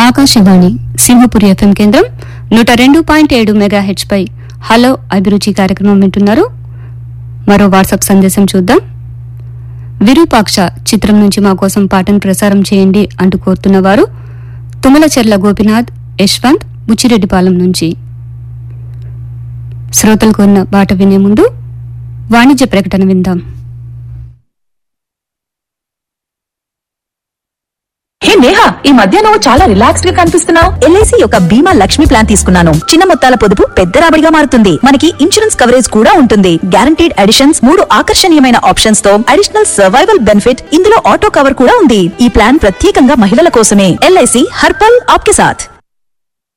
Akashvani Simhapuri FM కేంద్రం నూట రెండు పాయింట్ ఏడు మెగా హెచ్ పై హలో అభిరుచి కార్యక్రమం వింటున్నారు మరో వాట్సాప్ సందేశం చూద్దాం విరూపాక్ష చిత్రం నుంచి మా కోసం పాటను ప్రసారం చేయండి అంటూ కోరుతున్న వారు తుమ్మలచెర్ల గోపినాథ్ యశ్వంత్ బుచ్చిరెడ్డిపాలెం నుంచి శ్రోతలు కోరిన పాట వినే ముందు వాణిజ్య ప్రకటన విందాం హే నేహా ఈ మధ్య నువ్వు చాలా రిలాక్స్డ్ గా కనిపిస్తున్నావు ఎల్ఐసి యొక్క బీమా లక్ష్మి ప్లాన్ తీసుకున్నాను చిన్న మొత్తాల పొదుపు పెద్ద రాబడిగా మారుతుంది మనకి ఇన్సూరెన్స్ కవరేజ్ కూడా ఉంటుంది గ్యారంటీడ్ అడిషన్స్ మూడు ఆకర్షణీయమైన ఆప్షన్స్ తో అడిషనల్ సర్వైవల్ బెనిఫిట్ ఇందులో ఆటో కవర్ కూడా ఉంది ఈ ప్లాన్ ప్రత్యేకంగా మహిళల కోసమే ఎల్ఐసి హర్పల్ ఆప్కే సాథ్